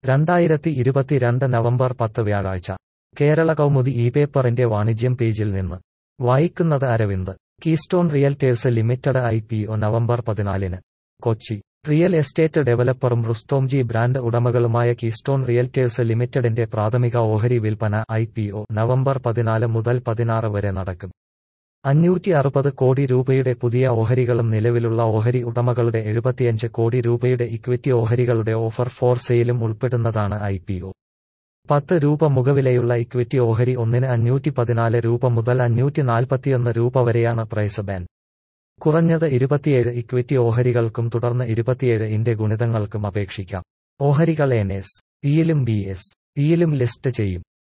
രണ്ടായിരത്തി ഇരുപത്തിരണ്ട് നവംബർ പത്ത് വ്യാഴാഴ്ച കേരള കൗമുദി ഈ പേപ്പറിന്റെ വാണിജ്യം പേജിൽ നിന്ന് വായിക്കുന്നത് Aravind Keystone realtors limited I P O November പതിനാലിന് കൊച്ചി റിയൽ എസ്റ്റേറ്റ് ഡെവലപ്പറും റുസ്തോംജി ബ്രാൻഡ് ഉടമകളുമായ കീസ്റ്റോൺ റിയൽറ്റേഴ്സ് ലിമിറ്റഡിന്റെ പ്രാഥമിക ഓഹരി വിൽപ്പന ഐ പി ഒ നവംബർ പതിനാല് മുതൽ പതിനാറ് വരെ നടക്കും അഞ്ഞൂറ്റി അറുപത് കോടി രൂപയുടെ പുതിയ ഓഹരികളും നിലവിലുള്ള ഓഹരി ഉടമകളുടെ എഴുപത്തിയഞ്ച് കോടി രൂപയുടെ ഇക്വിറ്റി ഓഹരികളുടെ ഓഫർ ഫോർ സെയിലും ഉൾപ്പെടുന്നതാണ് ഐ പി ഒ പത്ത് രൂപ മുഖവിലയുള്ള ഇക്വിറ്റി ഓഹരി ഒന്നിന് അഞ്ഞൂറ്റി പതിനാല് രൂപ മുതൽ അഞ്ഞൂറ്റി നാൽപ്പത്തിയൊന്ന് രൂപ വരെയാണ് പ്രൈസ് ബാൻ കുറഞ്ഞത് ഇരുപത്തിയേഴ് ഇക്വിറ്റി ഓഹരികൾക്കും തുടർന്ന് ഇരുപത്തിയേഴ് ഇന്റെ ഗുണിതങ്ങൾക്കും അപേക്ഷിക്കാം ഓഹരികൾ എൻ എസ് ഇയിലും ബി എസ് ഇയിലും ലിസ്റ്റ് ചെയ്യും